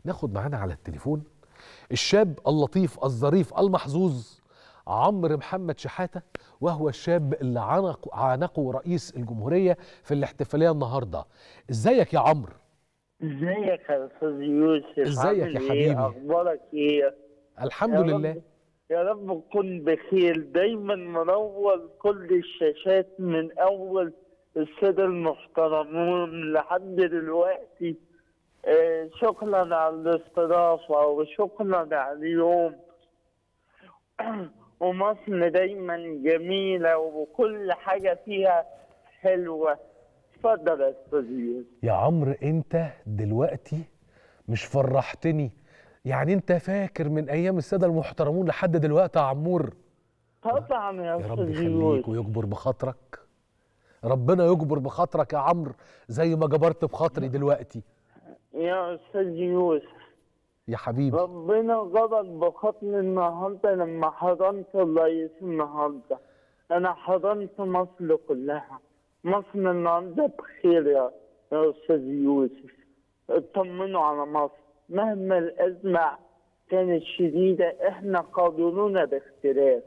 ناخد معانا على التليفون الشاب اللطيف الظريف المحظوظ عمرو محمد شحاته وهو الشاب اللي عانق عانقه رئيس الجمهوريه في الاحتفاليه النهارده ازيك يا عمرو ازيك يا استاذ يوسف ازيك يا عامل حبيبي؟ ايه اخبارك ايه الحمد يا لله رب يا رب تكون بخير دايما منور كل الشاشات من اول السادة المحترمون لحد دلوقتي آه شكرا على الاستضافة وشكرا على اليوم ومصر دايما جميلة وكل حاجة فيها حلوة اتفضل يا استاذ يوسف يا عمرو انت دلوقتي مش فرحتني يعني انت فاكر من ايام الساده المحترمون لحد دلوقتي يا عمور طبعا يا يا رب استاذ يخليك يوسف ويجبر بخاطرك ربنا يجبر بخاطرك يا عمرو زي ما جبرت بخاطري دلوقتي يا استاذ يوسف يا حبيبي ربنا جبر بخاطري النهارده لما حضنت الرئيس النهارده انا حضنت مصر كلها مصر النهارده بخير يا يا استاذ يوسف اطمنوا على مصر مهما الازمه كانت شديده احنا قادرون باختلاف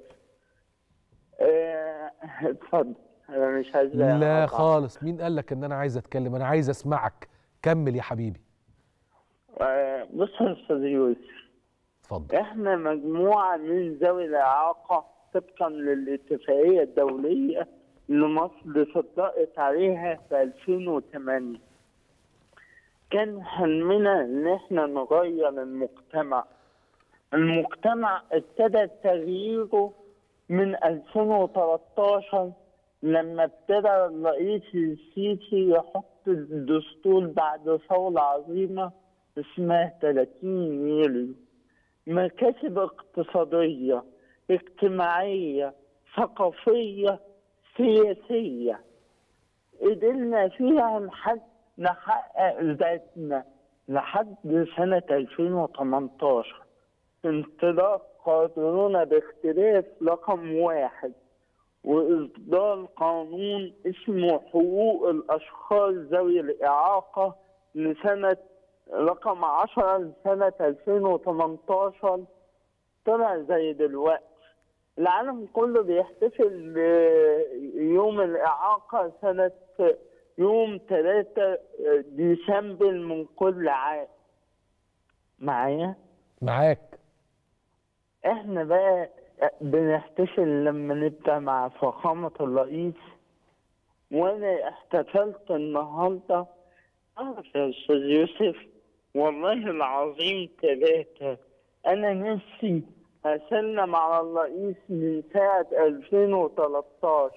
اه، اتفضل انا مش عايز لا أقطع. خالص مين قال لك ان انا عايز اتكلم انا عايز اسمعك كمل يا حبيبي اه، بص يا استاذ يوسف اتفضل احنا مجموعة من ذوي الإعاقة طبقا للاتفاقية الدولية اللي مصر صدقت عليها في 2008 كان حلمنا ان احنا نغير المجتمع المجتمع ابتدى تغييره من 2013 لما ابتدى الرئيس السيسي يحط الدستور بعد ثورة عظيمة اسمها 30 يوليو مكاسب اقتصادية اجتماعية ثقافية سياسية قدرنا فيها لحد نحقق ذاتنا لحد سنة 2018 انطلاق قادرون باختلاف رقم واحد وإصدار قانون اسمه حقوق الأشخاص ذوي الإعاقة لسنة رقم 10 لسنة 2018 طلع زي دلوقتي العالم كله بيحتفل بيوم الإعاقة سنة يوم 3 ديسمبر من كل عام معايا معاك احنا بقى بنحتفل لما نبدأ مع فخامة الرئيس وانا احتفلت النهارده اعرف يا استاذ يوسف والله العظيم ثلاثة انا نفسي اسلم على الرئيس من ساعة 2013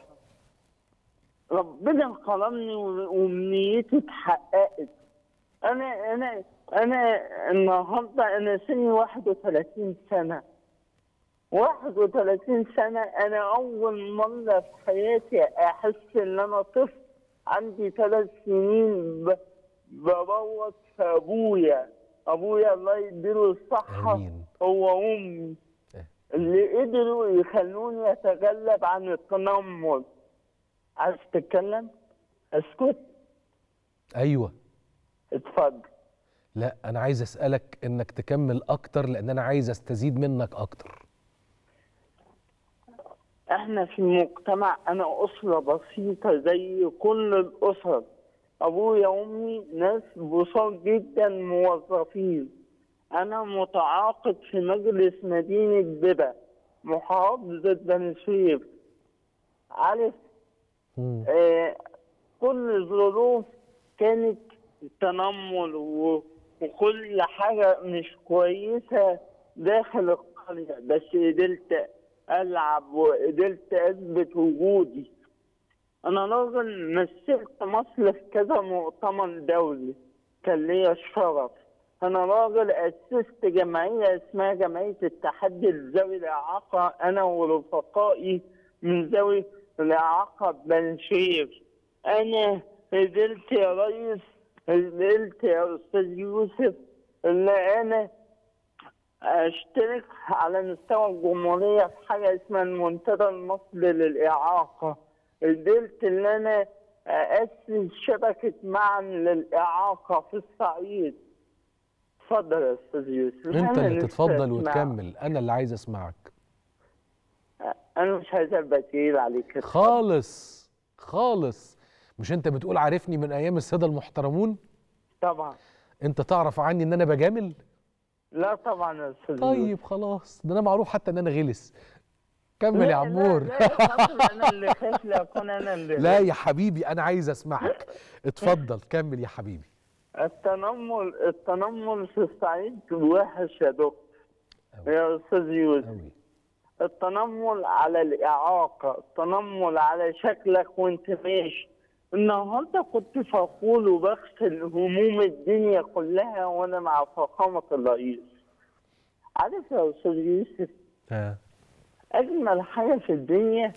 ربنا كرمني وامنيتي اتحققت انا انا انا النهارده انا سني 31 سنه 31 سنة أنا أول مرة في حياتي أحس إن أنا طفل عندي ثلاث سنين ب- ببوظ في أبويا أبويا الله يديله الصحة آمين. هو أمي إيه. اللي قدروا يخلوني أتغلب عن التنمر عايز تتكلم؟ اسكت ايوه اتفضل لا انا عايز اسالك انك تكمل اكتر لان انا عايز استزيد منك اكتر احنا في مجتمع انا اسره بسيطه زي كل الاسر ابويا وامي ناس بساط جدا موظفين انا متعاقد في مجلس مدينه ببا محافظه بني سويف عارف مم. آه كل الظروف كانت تنمر و- وكل حاجة مش كويسة داخل القرية بس قدرت ألعب وقدرت أثبت وجودي أنا راجل مثلت مصر في كذا مؤتمر دولي كان ليا الشرف أنا راجل أسست جمعية اسمها جمعية التحدي لذوي الإعاقة أنا ورفقائي من ذوي الإعاقة بنشير أنا قدرت يا ريس قدرت يا أستاذ يوسف إن أنا أشترك على مستوى الجمهورية في حاجة اسمها المنتدى المصري للإعاقة قدرت إن أنا أسس شبكة معا للإعاقة في الصعيد اتفضل يا استاذ يوسف انت أنا اللي نفسي تتفضل أسمع. وتكمل انا اللي عايز اسمعك انا مش عايز ابقى تقيل عليك خالص خالص مش انت بتقول عارفني من ايام الساده المحترمون طبعا انت تعرف عني ان انا بجامل لا طبعا يا استاذ يوسف طيب خلاص ده انا معروف حتى ان انا غلس كمل لا، يا عمور لا لا يا فاطمة، انا اللي خايف لا اكون انا اللي لا يا حبيبي انا عايز اسمعك اتفضل كمل يا حبيبي التنمر التنمر في الصعيد وحش يا دكتور أوي. يا استاذ يوسف قوي التنمر على الإعاقة التنمر على شكلك وانت ماشي النهارده كنت فخور وبغسل هموم الدنيا كلها وانا مع فخامة الرئيس عارف يا استاذ يوسف ها اجمل حاجة في الدنيا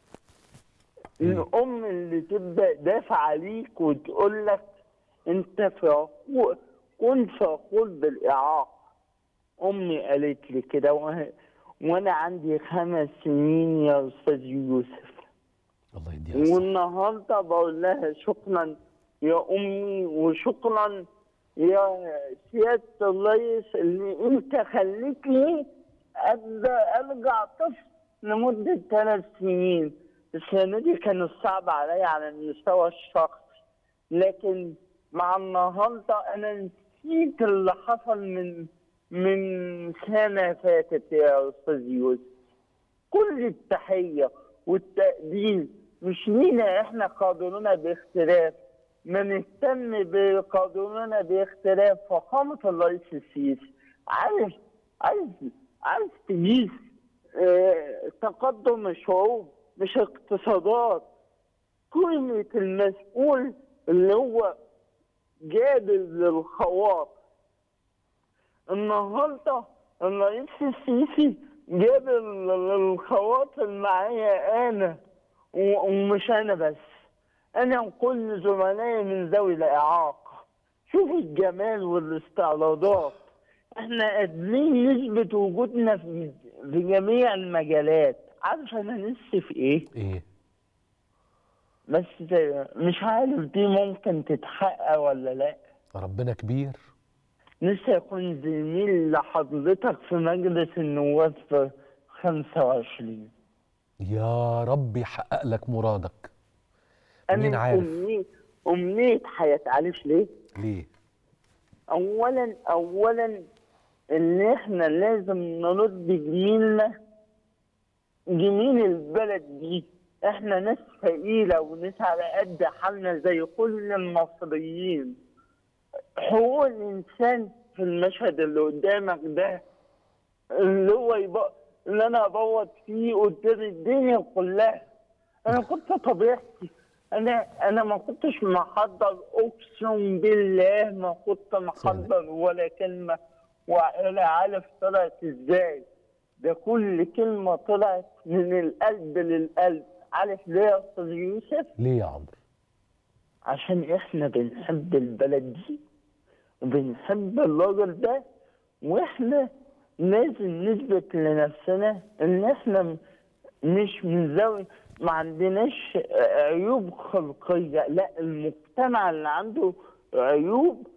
الام اللي تبدا دافع عليك وتقول لك انت فخور كن فخور بالاعاقه امي قالت لي كده وه- وانا عندي خمس سنين يا استاذ يوسف الله يديها الصحة. والنهارده بقول لها شكرا يا امي وشكرا يا سياده الرئيس اللي انت خليتني ابدا ارجع طفل لمده ثلاث سنين السنه دي كانت صعبه عليا على المستوى الشخصي لكن مع النهارده انا نسيت اللي حصل من من سنه فاتت يا استاذ يوسف كل التحية والتقدير مش لينا احنا قادرون باختلاف ما نهتم بقادرون باختلاف فخامة الرئيس السيسي عايز عايز عايز تقيس اه تقدم الشعوب مش اقتصادات كلمة المسؤول اللي هو جابر للخواطر النهارده الرئيس السيسي جاب ال- ال- الخواطر معايا انا و- ومش انا بس انا وكل زملائي من ذوي الاعاقه شوف الجمال والاستعراضات احنا قادرين نثبت وجودنا في في جميع المجالات عارف انا نفسي في ايه ايه بس مش عارف دي ممكن تتحقق ولا لا ربنا كبير نفسي أكون زميل لحضرتك في مجلس النواب في 25 يا رب يحقق لك مرادك أنا مين عارف أمنية أمنية حياتي عارف ليه؟ ليه أولا أولا إن إحنا لازم نرد جميلنا جميل البلد دي إحنا ناس فقيرة وناس على قد حالنا زي كل المصريين حقوق الإنسان في المشهد اللي قدامك ده اللي هو يبقى اللي أنا أبوظ فيه قدام الدنيا كلها أنا كنت طبيعتي أنا أنا ما كنتش محضر أقسم بالله ما كنت محضر ولا كلمة ولا عارف طلعت إزاي ده كل كلمة طلعت من القلب للقلب عارف ليه يا أستاذ يوسف؟ ليه يا عمرو عشان احنا بنحب البلد دي وبنحب الراجل ده واحنا لازم نثبت لنفسنا ان احنا م- مش من ذوي ما عندناش عيوب خلقية لا المجتمع اللي عنده عيوب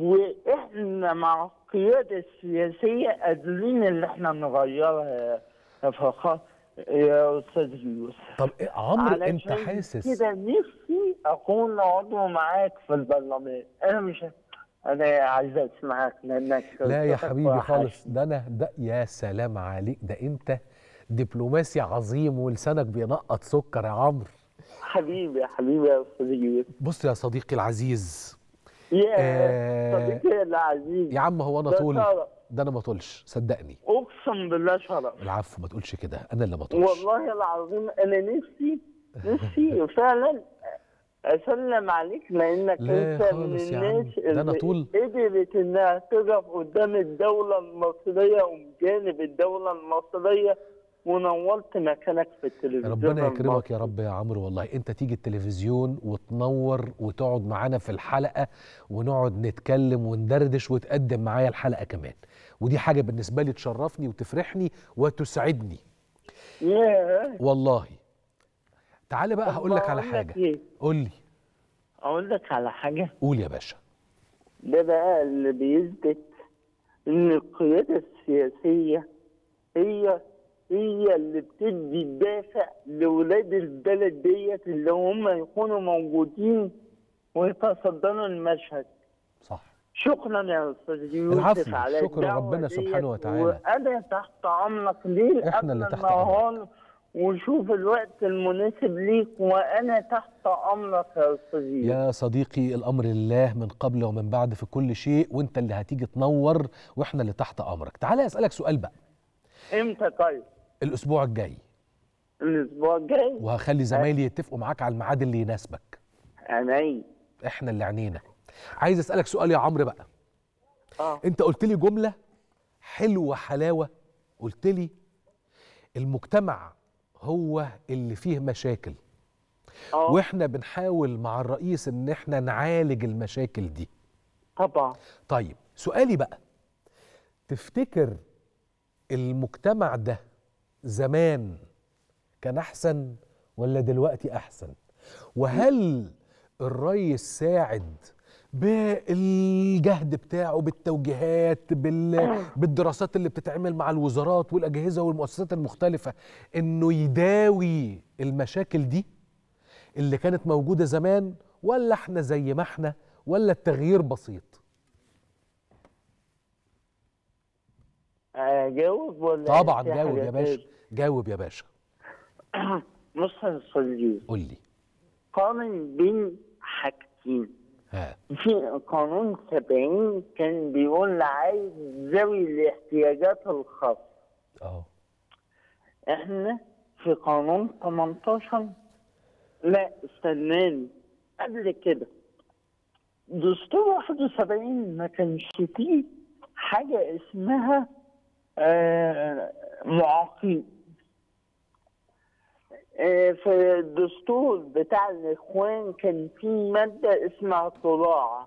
واحنا مع القيادة السياسية قادرين ان احنا نغيرها يا- يا فخر يا استاذ يوسف طب إيه عمرو انت علشان حاسس كده نفسي اكون عضو معاك في البرلمان انا مش انا عايز اسمعك لانك لا يا صوتك حبيبي وحش. خالص ده انا ده يا سلام عليك ده انت دبلوماسي عظيم ولسانك بينقط سكر يا عمرو حبيبي يا حبيبي يا استاذ يوسف بص يا صديقي العزيز يا آه، صديقي العزيز يا عم هو انا ده طول شرف. ده انا ما طولش صدقني اقسم بالله شرف العفو ما تقولش كده انا اللي ما طولش والله العظيم انا نفسي نفسي فعلا اسلم عليك لانك لا انت من خالص يا عم، الناس ده أنا اللي طول. قدرت انها تقف قدام الدوله المصريه وبجانب الدوله المصريه ونورت مكانك في التلفزيون ربنا يكرمك المصري. يا رب يا عمرو والله انت تيجي التلفزيون وتنور وتقعد معانا في الحلقه ونقعد نتكلم وندردش وتقدم معايا الحلقه كمان ودي حاجه بالنسبه لي تشرفني وتفرحني وتسعدني ياه والله تعالى بقى هقول لك على أقول حاجه إيه؟ قول لي اقول لك على حاجه قول يا باشا ده بقى اللي بيثبت إن القيادة السياسية هي هي اللي بتدي الدافع لولاد البلد ديت اللي هم يكونوا موجودين ويتصدروا المشهد صح شكرا يا استاذ يوسف العفو، على شكر الدعوة ربنا ديت، سبحانه وتعالى. وانا تحت امرك ليل إحنا قبل اللي تحت النهار وشوف الوقت المناسب ليك وانا تحت امرك يا استاذ يوسف يا صديقي الامر لله من قبل ومن بعد في كل شيء وانت اللي هتيجي تنور واحنا اللي تحت امرك تعالى اسالك سؤال بقى امتى طيب؟ الاسبوع الجاي الاسبوع الجاي وهخلي زمايلي يتفقوا معاك على الميعاد اللي يناسبك عيني احنا اللي عنينا عايز اسالك سؤال يا عمرو بقى اه انت قلت لي جمله حلوه حلاوه قلت لي المجتمع هو اللي فيه مشاكل اه واحنا بنحاول مع الرئيس ان احنا نعالج المشاكل دي طبعا طيب سؤالي بقى تفتكر المجتمع ده زمان كان احسن ولا دلوقتي احسن وهل الرئيس ساعد بالجهد بتاعه بالتوجيهات بال... بالدراسات اللي بتتعمل مع الوزارات والاجهزه والمؤسسات المختلفه انه يداوي المشاكل دي اللي كانت موجوده زمان ولا احنا زي ما احنا ولا التغيير بسيط اجاوب ولا طبعا في جاوب حاجة يا باشا تاني؟ جاوب يا باشا بص يا استاذ يوسف قول لي قارن بين حاجتين ها في قانون 70 كان بيقول عايز ذوي الاحتياجات الخاصة اه احنا في قانون 18 لا استناني قبل كده دستور 71 ما كانش فيه حاجة اسمها آه معاقين آه في الدستور بتاع الإخوان كان في مادة اسمها طلاع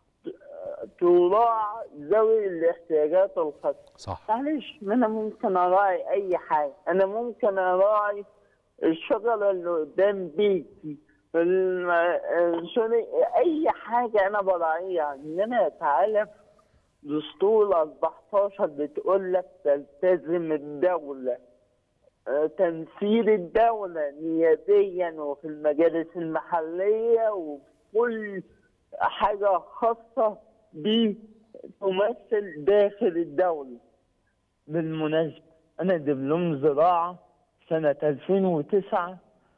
طلاع ذوي الاحتياجات الخاصة صح معلش ما انا ممكن اراعي اي حاجه انا ممكن اراعي الشجره اللي قدام بيتي الم- آه، سوري اي حاجه انا براعيها انما تعالى في دستور 14 بتقول لك تلتزم الدوله آه، تمثيل الدولة نيابيا وفي المجالس المحلية وفي كل حاجة خاصة بتمثل داخل الدولة بالمناسبة أنا دبلوم زراعة سنة 2009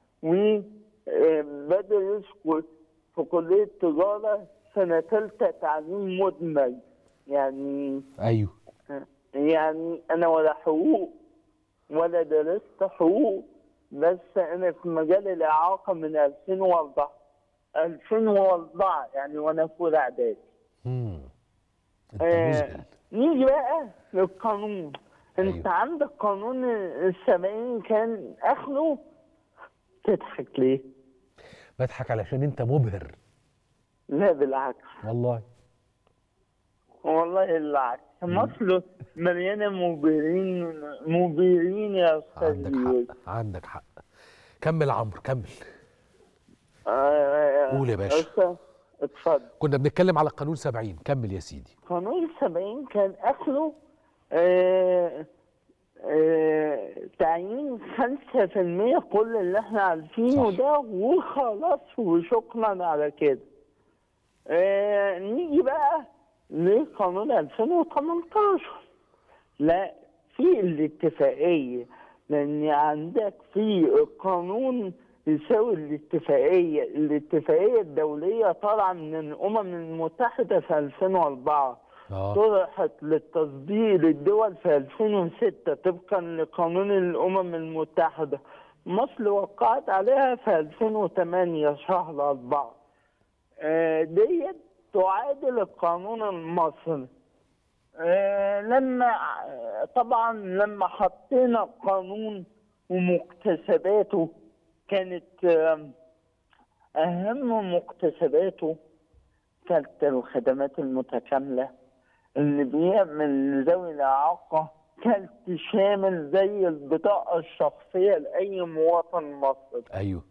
وبدرس في كلية تجارة سنة ثالثة تعليم مدمج يعني ايوه يعني أنا ولا حقوق ولا درست حقوق بس أنا في مجال الإعاقة من 2004 2004 يعني وأنا في أولى إعدادي امم انت آه، مذهل نيجي بقى للقانون انت أيوه. عندك قانون السبعين كان اخره تضحك ليه؟ بضحك علشان انت مبهر لا بالعكس والله والله بالعكس مصر مليانه مبهرين مبهرين يا استاذ عندك يوسف. حق عندك حق كمل عمرو كمل آه، قول يا باشا. أستاذ، اتفضل كنا بنتكلم على قانون 70 كمل يا سيدي قانون السبعين كان اخره آه آه تعيين خمسة في المية كل اللي احنا عارفينه صح. ده وخلاص وشكرا على كده آه نيجي بقى لقانون 2018 لا في الاتفاقية لأن عندك في القانون يساوي الاتفاقية الاتفاقية الدولية طالعة من الأمم المتحدة في 2004 اه طرحت للتصدير للدول في 2006 طبقا لقانون الأمم المتحدة مصر وقعت عليها في 2008 شهر أربعة آه، ديت تعادل القانون المصري آه، لما آه، طبعا لما حطينا القانون ومكتسباته كانت آه، أهم مكتسباته كانت الخدمات المتكاملة اللي بيعمل ذوي الإعاقة كارت شامل زي البطاقة الشخصية لأي مواطن مصري ايوه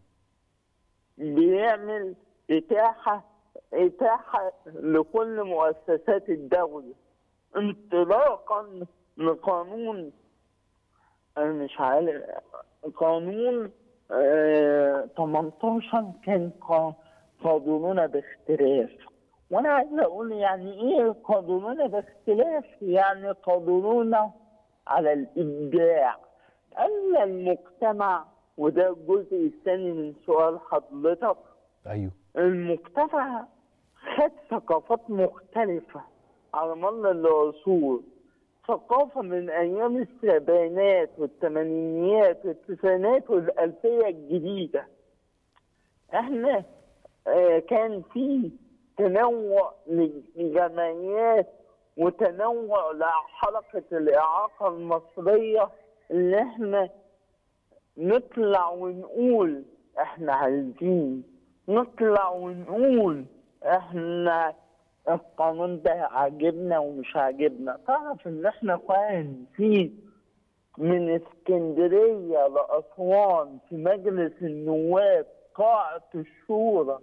بيعمل إتاحة إتاحة لكل مؤسسات الدولة انطلاقا من قانون انا مش عارف قانون آه 18 كان قا- قانوننا باختلاف وانا عايز اقول يعني ايه قانوننا باختلاف يعني قانوننا على الابداع اما المجتمع وده الجزء الثاني من سؤال حضرتك ايوه المجتمع خد ثقافات مختلفة على مر العصور ثقافة من أيام السبعينات والثمانينيات والتسعينات والألفية الجديدة احنا آه، كان في تنوع للجمعيات وتنوع لحركة الإعاقة المصرية اللي احنا نطلع ونقول احنا عايزين نطلع ونقول احنا القانون ده عاجبنا ومش عاجبنا تعرف ان احنا كان في من اسكندرية لأسوان في مجلس النواب قاعة الشورى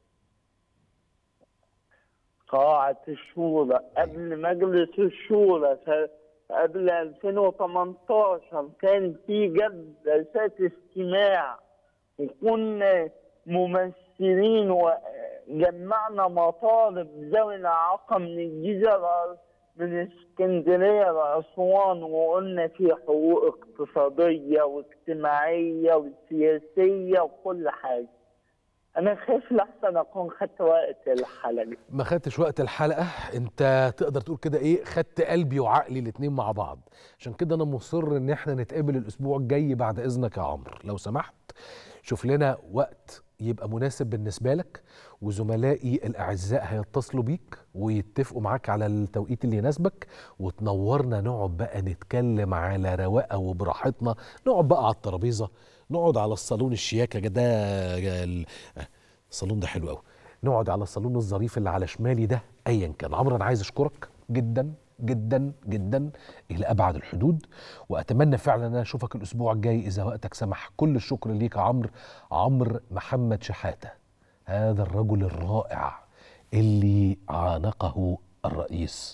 قاعة الشورى قبل مجلس الشورى ف- قبل 2018 كان في جلسات استماع وكنا ممثلين وجمعنا مطالب ذوي الإعاقة من الجيزة ل- من اسكندرية لأسوان وقلنا في حقوق اقتصادية واجتماعية وسياسية وكل حاجة أنا خايف لحسن أكون خدت وقت الحلقة ما خدتش وقت الحلقه انت تقدر تقول كده ايه خدت قلبي وعقلي الاتنين مع بعض عشان كده انا مصر ان احنا نتقابل الاسبوع الجاي بعد اذنك يا عمرو لو سمحت شوف لنا وقت يبقى مناسب بالنسبه لك وزملائي الاعزاء هيتصلوا بيك ويتفقوا معاك على التوقيت اللي يناسبك وتنورنا نقعد بقى نتكلم على رواقه وبراحتنا نقعد بقى على الترابيزه نقعد على الصالون الشياكه ده ال- الصالون ده حلو قوي نقعد على الصالون الظريف اللي على شمالي ده ايا كان عمرو انا عايز اشكرك جدا جدا جدا الى ابعد الحدود واتمنى فعلا ان انا اشوفك الاسبوع الجاي اذا وقتك سمح كل الشكر ليك يا عمرو عمرو محمد شحاته هذا الرجل الرائع اللي عانقه الرئيس